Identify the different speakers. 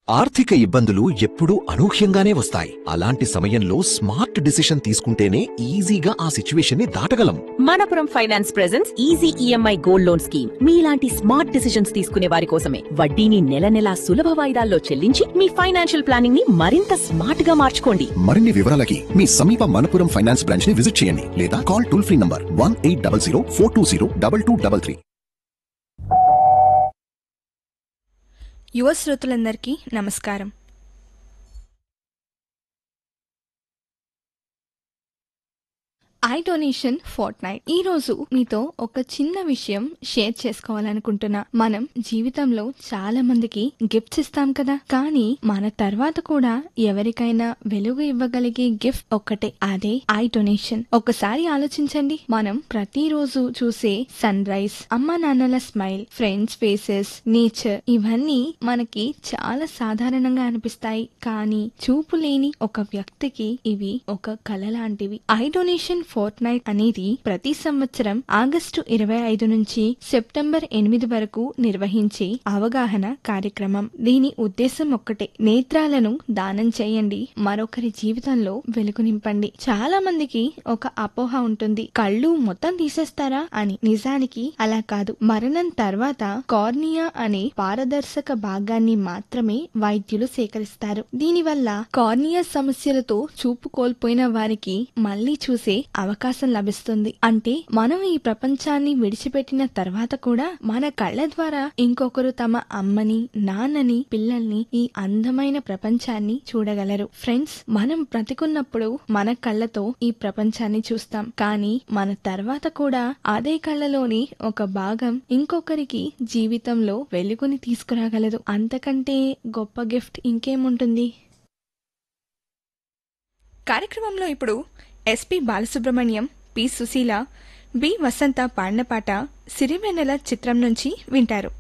Speaker 1: ఆర్థిక ఇబ్బందులు ఎప్పుడూ అనూహ్యంగానే వస్తాయి అలాంటి సమయంలో స్మార్ట్ డిసిషన్ తీసుకుంటేనే ఈజీగా ఆ సిచ్యువేషన్ ని దాటగలం
Speaker 2: Manappuram finance presents easy EMI gold loan scheme మీలాంటి స్మార్ట్ డిసిషన్స్ తీసుకునే వారి కోసమే వడ్డీని నెల నెలా సులభ వాయిదాల్లో చెల్లించి మీ ఫైనాన్షియల్ ప్లానింగ్ ని మరింత స్మార్ట్ గా మార్చుకోండి
Speaker 3: మరిన్ని వివరాలకి మీ సమీప మనపురం ఫైనాన్స్ బ్రాంచ్ ని విజిట్ చేయండి లేదా call toll free number one eight double zero four two zero double two double three
Speaker 4: యువ శ్రోతలందరికీ నమస్కారం ఐ డొనేషన్ ఫోర్ట్ నైట్ ఈ రోజు మీతో ఒక చిన్న విషయం షేర్ చేసుకోవాలనుకుంటున్నా మనం జీవితంలో చాలా మందికి గిఫ్ట్స్ ఇస్తాం కదా కానీ మన తర్వాత కూడా ఎవరికైనా వెలుగు ఇవ్వగలిగే గిఫ్ట్ ఒక్కటే అదే ఐ డొనేషన్ ఒకసారి ఆలోచించండి మనం ప్రతిరోజు చూసే సన్ రైజ్ అమ్మా నాన్నల స్మైల్ ఫ్రెండ్స్ ఫేసెస్ నేచర్ ఇవన్నీ మనకి చాలా సాధారణంగా అనిపిస్తాయి కానీ చూపు లేని ఒక వ్యక్తికి ఇవి ఒక కళ లాంటివి ఐ డొనేషన్ ఫోర్ట్ నైట్ అనేది ప్రతి సంవత్సరం ఆగస్టు ఇరవై ఐదు నుంచి సెప్టెంబర్ ఎనిమిది వరకు నిర్వహించే అవగాహన కార్యక్రమం దీని ఉద్దేశం ఒక్కటే నేత్రాలను దానం చేయండి మరొకరి జీవితంలో వెలుగు నింపండి చాలా మందికి ఒక అపోహ ఉంటుంది కళ్ళు మొత్తం తీసేస్తారా అని నిజానికి అలా కాదు మరణం తర్వాత కార్నియా అనే పారదర్శక భాగాన్ని మాత్రమే వైద్యులు సేకరిస్తారు దీనివల్ల కార్నియా సమస్యలతో చూపు కోల్పోయిన వారికి మళ్ళీ చూసే అవకాశం లభిస్తుంది అంటే మనం ఈ ప్రపంచాన్ని విడిచిపెట్టిన తర్వాత కూడా మన కళ్ళ ద్వారా ఇంకొకరు తమ అమ్మని నాన్నని పిల్లల్ని ఈ అందమైన ప్రపంచాన్ని చూడగలరు ఫ్రెండ్స్ మనం బ్రతికున్నప్పుడు మన కళ్ళతో ఈ ప్రపంచాన్ని చూస్తాం కానీ మన తర్వాత కూడా అదే కళ్ళలోని ఒక భాగం ఇంకొకరికి జీవితంలో వెలుగుని తీసుకురాగలదు అంతకంటే గొప్ప గిఫ్ట్ ఇంకేముంటుంది కార్యక్రమంలో ఇప్పుడు S P Balasubrahmanyam P Susheela B Vasantha పాడిన పాట సిరివెన్నెల చిత్రం నుంచి వింటారు